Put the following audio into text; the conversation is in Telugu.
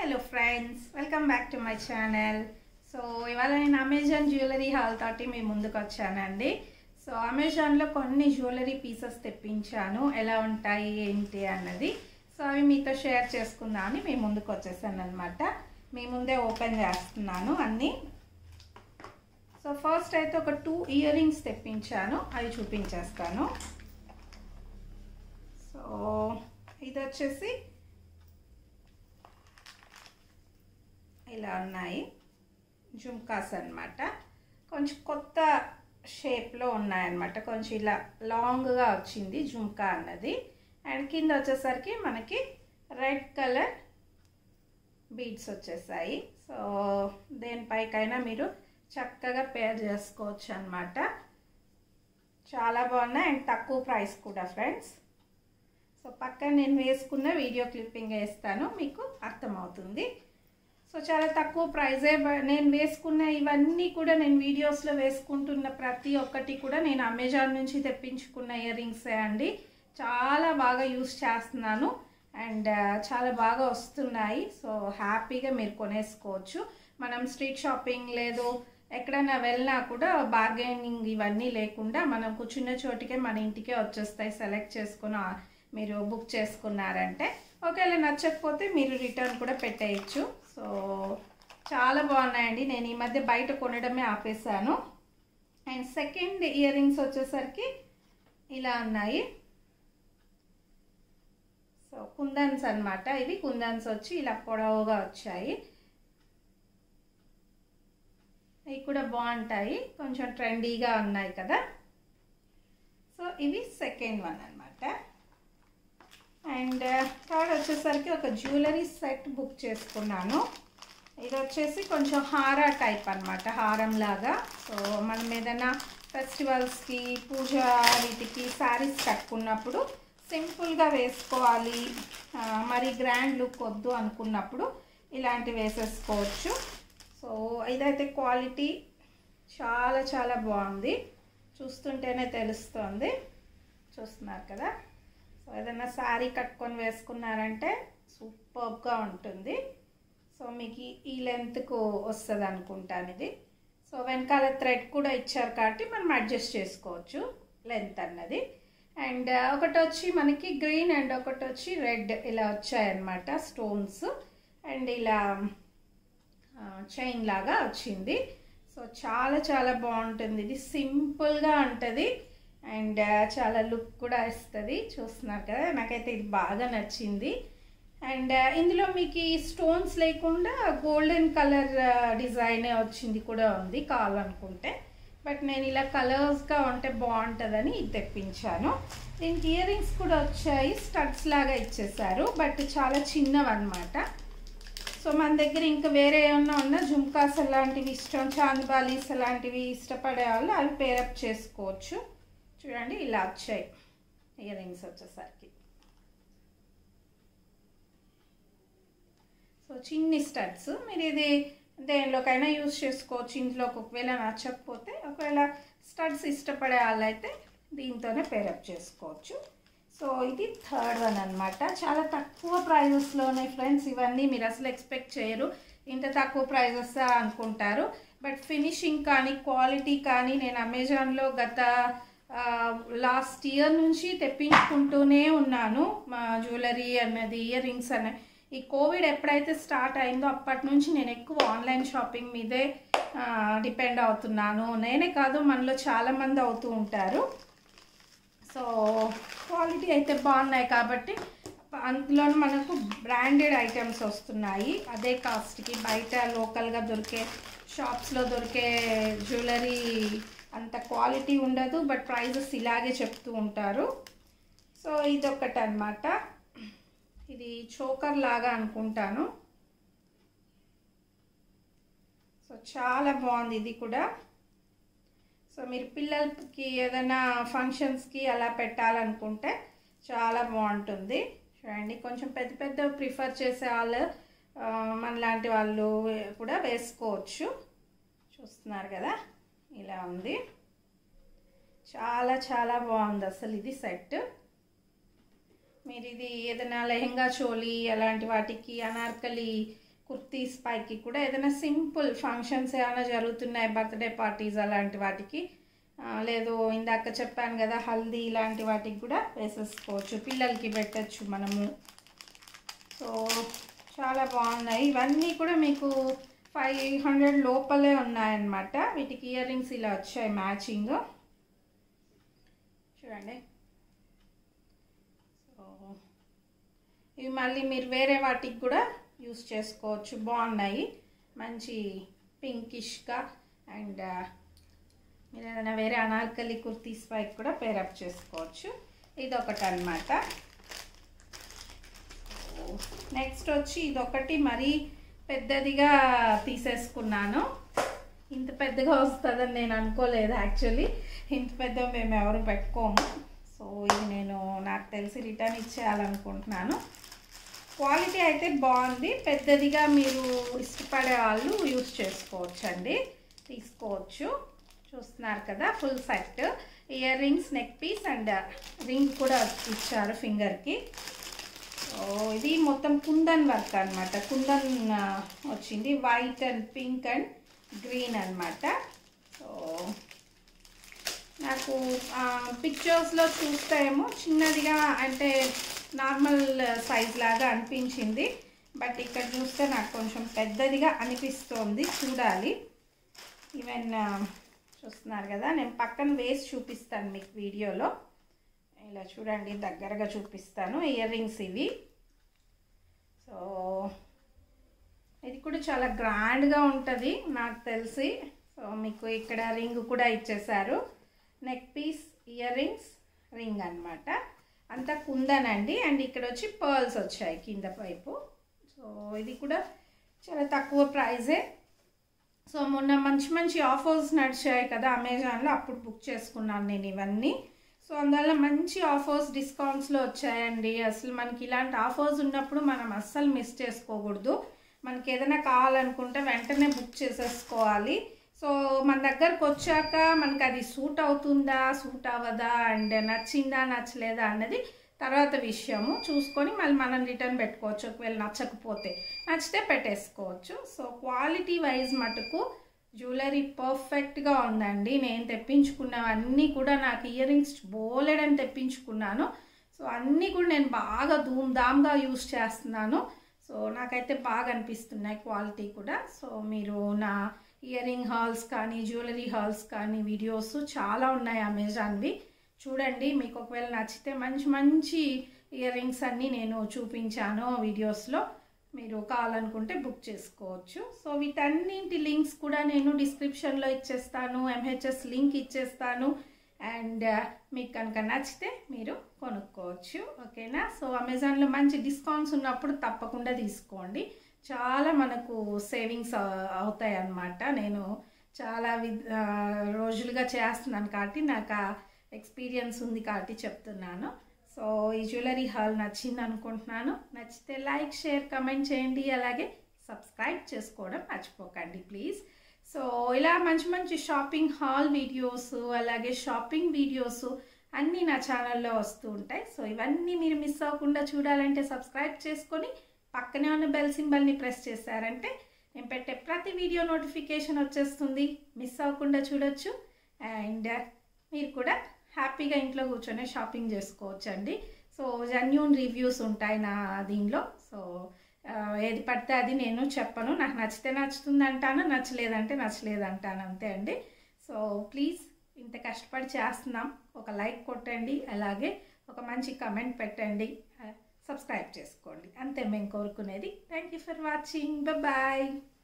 hello friends welcome back to my channel so ఇవాళ నేను అమెజాన్ జ్యువెలరీ హాల్ తోటి మీ ముందుకు వచ్చానండి సో అమెజాన్లో కొన్ని జ్యువెలరీ పీసెస్ తెప్పించాను ఎలా ఉంటాయి ఏంటి అన్నది సో అవి మీతో షేర్ చేసుకుందామని మీ ముందుకు వచ్చేసాను అనమాట మీ ముందే ఓపెన్ చేస్తున్నాను అన్నీ సో ఫస్ట్ అయితే ఒక టూ ఇయర్ రింగ్స్ తెప్పించాను అవి చూపించేస్తాను సో ఇది వచ్చేసి ఇలా ఉన్నాయి జుమ్కాస్ అనమాట కొంచెం కొత్త షేప్లో ఉన్నాయన్నమాట కొంచెం ఇలా లాంగ్గా వచ్చింది జుమ్కా అన్నది అండ్ కింద వచ్చేసరికి మనకి రెడ్ కలర్ బీడ్స్ వచ్చేసాయి సో దేనిపైకైనా మీరు చక్కగా పేర్ చేసుకోవచ్చు అనమాట చాలా బాగున్నాయి అండ్ తక్కువ ప్రైస్ కూడా ఫ్రెండ్స్ సో పక్కన నేను వేసుకున్న వీడియో క్లిప్పింగ్ వేస్తాను మీకు అర్థమవుతుంది సో చాలా తక్కువ ప్రైజే నేను వేసుకున్న ఇవన్నీ కూడా నేను వీడియోస్లో వేసుకుంటున్న ప్రతి ఒక్కటి కూడా నేను అమెజాన్ నుంచి తెప్పించుకున్న ఇయర్ రింగ్సే అండి చాలా బాగా యూస్ చేస్తున్నాను అండ్ చాలా బాగా వస్తున్నాయి సో హ్యాపీగా మీరు కొనేసుకోవచ్చు మనం స్ట్రీట్ షాపింగ్ లేదు ఎక్కడైనా వెళ్ళినా కూడా బార్గెనింగ్ ఇవన్నీ లేకుండా మనం కూర్చున్న చోటికే మన ఇంటికే వచ్చేస్తాయి సెలెక్ట్ చేసుకుని మీరు బుక్ చేసుకున్నారంటే ఒకవేళ నచ్చకపోతే మీరు రిటర్న్ కూడా పెట్టేయచ్చు సో చాలా బాగున్నాయండి నేను ఈ మధ్య బయట కొనడమే ఆపేసాను అండ్ సెకండ్ ఇయర్ రింగ్స్ వచ్చేసరికి ఇలా ఉన్నాయి సో కుందన్స్ అనమాట ఇవి కుందన్స్ వచ్చి ఇలా పొడవుగా వచ్చాయి ఇవి కూడా బాగుంటాయి కొంచెం ట్రెండీగా ఉన్నాయి కదా సో ఇవి సెకండ్ వన్ అనమాట అండ్ థర్డ్ వచ్చేసరికి ఒక జ్యువెలరీ సెట్ బుక్ చేసుకున్నాను ఇది వచ్చేసి కొంచెం హారా టైప్ అనమాట హారం లాగా సో మనం ఏదైనా ఫెస్టివల్స్కి పూజ వీటికి శారీస్ కట్టుకున్నప్పుడు సింపుల్గా వేసుకోవాలి మరి గ్రాండ్ లుక్ వద్దు అనుకున్నప్పుడు ఇలాంటివి వేసేసుకోవచ్చు సో ఇదైతే క్వాలిటీ చాలా చాలా బాగుంది చూస్తుంటేనే తెలుస్తుంది చూస్తున్నారు కదా సో ఏదైనా శారీ కట్టుకొని వేసుకున్నారంటే సూపర్గా ఉంటుంది సో మీకు ఈ లెంత్కు వస్తుంది అనుకుంటాను ఇది సో వెనకాల థ్రెడ్ కూడా ఇచ్చారు కాబట్టి మనం అడ్జస్ట్ చేసుకోవచ్చు లెంత్ అన్నది అండ్ ఒకటి వచ్చి మనకి గ్రీన్ అండ్ ఒకటి వచ్చి రెడ్ ఇలా వచ్చాయన్నమాట స్టోన్స్ అండ్ ఇలా చైన్ లాగా వచ్చింది సో చాలా చాలా బాగుంటుంది ఇది సింపుల్గా ఉంటుంది అండ్ చాలా లుక్ కూడా ఇస్తుంది చూస్తున్నారు కదా నాకైతే ఇది బాగా నచ్చింది అండ్ ఇందులో మీకు ఈ స్టోన్స్ లేకుండా గోల్డెన్ కలర్ డిజైన్ వచ్చింది కూడా ఉంది కావాలనుకుంటే బట్ నేను ఇలా కలర్స్గా ఉంటే బాగుంటుందని ఇది తెప్పించాను దీనికి ఇయర్ రింగ్స్ కూడా వచ్చాయి స్టడ్స్ లాగా ఇచ్చేసారు బట్ చాలా చిన్నవి అనమాట సో మన దగ్గర ఇంకా వేరే ఏమన్నా ఉన్నా జుమ్కాస్ అలాంటివి ఇష్టం చాందిబాలీస్ అలాంటివి ఇష్టపడే వాళ్ళు అవి పేరప్ చేసుకోవచ్చు చూడండి ఇలా వచ్చాయి ఇయర్ రింగ్స్ వచ్చేసరికి సో చిన్ని స్టడ్స్ మీరు ఇది దేనిలోకైనా యూజ్ చేసుకోవచ్చు ఇంట్లోకి ఒకవేళ నచ్చకపోతే ఒకవేళ స్టడ్స్ ఇష్టపడే వాళ్ళైతే దీంతోనే పేరప్ చేసుకోవచ్చు సో ఇది థర్డ్ వన్ అనమాట చాలా తక్కువ ప్రైజెస్లోనే ఫ్రెండ్స్ ఇవన్నీ మీరు అసలు ఎక్స్పెక్ట్ చేయరు ఇంత తక్కువ ప్రైజెస్ అనుకుంటారు బట్ ఫినిషింగ్ కానీ క్వాలిటీ కానీ నేను అమెజాన్లో గత లాస్ట్ ఇయర్ నుంచి తెప్పించుకుంటూనే ఉన్నాను మా జ్యువెలరీ అన్నది ఇయర్ రింగ్స్ అన్న ఈ కోవిడ్ ఎప్పుడైతే స్టార్ట్ అయిందో అప్పటి నుంచి నేను ఎక్కువ ఆన్లైన్ షాపింగ్ మీదే డిపెండ్ అవుతున్నాను నేనే కాదు మనలో చాలామంది అవుతూ ఉంటారు సో క్వాలిటీ అయితే బాగున్నాయి కాబట్టి అందులో మనకు బ్రాండెడ్ ఐటమ్స్ వస్తున్నాయి అదే కాస్ట్కి బయట లోకల్గా దొరికే షాప్స్లో దొరికే జ్యువెలరీ అంత క్వాలిటీ ఉండదు బట్ ప్రైజెస్ ఇలాగే చెప్తూ ఉంటారు సో ఇదొకటి అనమాట ఇది చోకర్ లాగా అనుకుంటాను సో చాలా బాగుంది ఇది కూడా సో మీరు పిల్లలకి ఏదైనా ఫంక్షన్స్కి అలా పెట్టాలనుకుంటే చాలా బాగుంటుంది చూడండి కొంచెం పెద్ద పెద్ద ప్రిఫర్ చేసే వాళ్ళు మనలాంటి వాళ్ళు కూడా వేసుకోవచ్చు చూస్తున్నారు కదా ఇలా ఉంది చాలా చాలా బాగుంది అసలు ఇది సెట్ మీరు ఇది ఏదైనా లెహంగా చోలి అలాంటి వాటికి అనార్కలి కుర్తీస్ పైకి కూడా ఏదైనా సింపుల్ ఫంక్షన్స్ ఏమైనా జరుగుతున్నాయి బర్త్డే పార్టీస్ అలాంటి వాటికి ఆ, లేదు ఇందాక చెప్పాను కదా హల్దీ ఇలాంటి వాటికి కూడా వేసేసుకోవచ్చు పిల్లలకి పెట్టచ్చు మనము సో చాలా బాగున్నాయి ఇవన్నీ కూడా మీకు ఫైవ్ హండ్రెడ్ లోపలే ఉన్నాయన్నమాట వీటికి ఇయర్ రింగ్స్ ఇలా వచ్చాయి మ్యాచింగ్ చూడండి సో ఇవి మళ్ళీ మీరు వేరే వాటికి కూడా యూస్ చేసుకోవచ్చు బాగున్నాయి మంచి పింకిష్గా అండ్ మీరు ఏదైనా వేరే అనార్కలి కుర్తీస్ పైకి కూడా పేరప్ చేసుకోవచ్చు ఇది ఒకటి అనమాట నెక్స్ట్ వచ్చి ఇదొకటి మరీ పెద్దదిగా తీసేసుకున్నాను ఇంత పెద్దగా వస్తుందని నేను అనుకోలేదు యాక్చువల్లీ ఇంత పెద్ద మేము ఎవరు పెట్టుకోము సో ఇది నేను నాకు తెలిసి రిటర్న్ ఇచ్చేయాలనుకుంటున్నాను క్వాలిటీ అయితే బాగుంది పెద్దదిగా మీరు ఇష్టపడే వాళ్ళు యూస్ చేసుకోవచ్చు అండి తీసుకోవచ్చు చూస్తున్నారు కదా full set earrings neck piece and ring కూడా ఇచ్చారు ఫింగర్కి సో ఇది మొత్తం కుందన్ వర్క్ అనమాట కుందన్ ఆ, వచ్చింది white and pink and green అనమాట సో నాకు పిక్చర్స్లో చూస్తే ఏమో చిన్నదిగా అంటే నార్మల్ సైజ్ లాగా అనిపించింది బట్ ఇక్కడ చూస్తే నాకు కొంచెం పెద్దదిగా అనిపిస్తోంది చూడాలి ఈవెన్ చూస్తున్నారు కదా నేను పక్కన వేసి చూపిస్తాను మీకు వీడియోలో ఇలా చూడండి దగ్గరగా చూపిస్తాను ఇయర్ రింగ్స్ ఇవి సో ఇది కూడా చాలా గ్రాండ్గా ఉంటుంది నాకు తెలిసి సో మీకు ఇక్కడ రింగ్ కూడా ఇచ్చేసారు neck piece earrings ring అనమాట అంతా కుందనండి అండ్ ఇక్కడ వచ్చి పర్ల్స్ వచ్చాయి కింద వైపు సో ఇది కూడా చాలా తక్కువ ప్రైజే సో మొన్న మంచి మంచి ఆఫర్స్ నడిచాయి కదా అమెజాన్లో అప్పుడు బుక్ చేసుకున్నాను నేను ఇవన్నీ సో అందువల్ల మంచి ఆఫర్స్ డిస్కౌంట్స్లో వచ్చాయండి అసలు మనకి ఇలాంటి ఆఫర్స్ ఉన్నప్పుడు మనం అస్సలు మిస్ చేసుకోకూడదు మనకి ఏదైనా కావాలనుకుంటే వెంటనే బుక్ చేసేసుకోవాలి సో మన దగ్గరకు వచ్చాక మనకి అది సూట్ అవుతుందా సూట్ అవ్వదా అండ్ నచ్చిందా నచ్చలేదా అన్నది తర్వాత విషయము చూసుకొని మళ్ళీ మనం రిటర్న్ పెట్టుకోవచ్చు ఒకవేళ నచ్చకపోతే నచ్చితే పెట్టేసుకోవచ్చు సో క్వాలిటీ వైజ్ మటుకు జ్యువెలరీ పర్ఫెక్ట్గా ఉందండి నేను తెప్పించుకున్నవన్నీ కూడా నాకు ఇయర్ రింగ్స్ బోలెడని తెప్పించుకున్నాను సో అన్నీ కూడా నేను బాగా ధూమ్ ధామ్గా యూస్ చేస్తున్నాను సో నాకైతే బాగా అనిపిస్తున్నాయి క్వాలిటీ కూడా సో మీరు నా ఇయర్ రింగ్ హాల్స్ కానీ జ్యువెలరీ హాల్స్ కానీ వీడియోస్ చాలా ఉన్నాయి అమెజాన్వి చూడండి మీకు ఒకవేళ నచ్చితే మంచి మంచి ఇయర్ రింగ్స్ అన్నీ నేను చూపించాను వీడియోస్లో మీరు కావాలనుకుంటే బుక్ చేసుకోవచ్చు సో వీటన్నింటి లింక్స్ కూడా నేను డిస్క్రిప్షన్లో ఇచ్చేస్తాను ఎంహెచ్ఎస్ లింక్ ఇచ్చేస్తాను అండ్ మీకు కనుక నచ్చితే మీరు కొనుక్కోవచ్చు ఓకేనా సో అమెజాన్లో మంచి డిస్కౌంట్స్ ఉన్నప్పుడు తప్పకుండా తీసుకోండి చాలా మనకు సేవింగ్స్ అవుతాయి అన్నమాట నేను చాలా వి ఆ, రోజులుగా చేస్తున్నాను కాబట్టి నాకు ఆ ఎక్స్పీరియన్స్ ఉంది కాబట్టి చెప్తున్నాను సో ఈ జ్యువెలరీ హాల్ నచ్చింది అనుకుంటున్నాను నచ్చితే లైక్ షేర్ కమెంట్ చేయండి అలాగే సబ్స్క్రైబ్ చేసుకోవడం మర్చిపోకండి ప్లీజ్ సో ఇలా మంచి మంచి షాపింగ్ హాల్ వీడియోస్ అలాగే షాపింగ్ వీడియోస్ అన్నీ నా ఛానల్లో వస్తూ ఉంటాయి సో ఇవన్నీ మీరు మిస్ అవ్వకుండా చూడాలంటే సబ్స్క్రైబ్ చేసుకొని పక్కనే ఉన్న బెల్ సింబల్ని ప్రెస్ చేశారంటే నేను పెట్టే ప్రతి వీడియో నోటిఫికేషన్ వచ్చేస్తుంది మిస్ అవ్వకుండా చూడొచ్చు అండ్ మీరు కూడా హ్యాపీగా ఇంట్లో కూర్చొని షాపింగ్ చేసుకోవచ్చు అండి సో జెన్యూన్ రివ్యూస్ ఉంటాయి నా దీనిలో సో ఆ, ఏది పడితే అది నేను చెప్పను నాకు నచ్చితే నచ్చుతుంది అంటాను నచ్చలేదంటే నచ్చలేదు అంటాను అంతే అండి సో ప్లీజ్ ఇంత కష్టపడి చేస్తున్నాం ఒక లైక్ కొట్టండి అలాగే ఒక మంచి కమెంట్ పెట్టండి సబ్స్క్రైబ్ చేసుకోండి అంతే మేము కోరుకునేది thank you for watching bye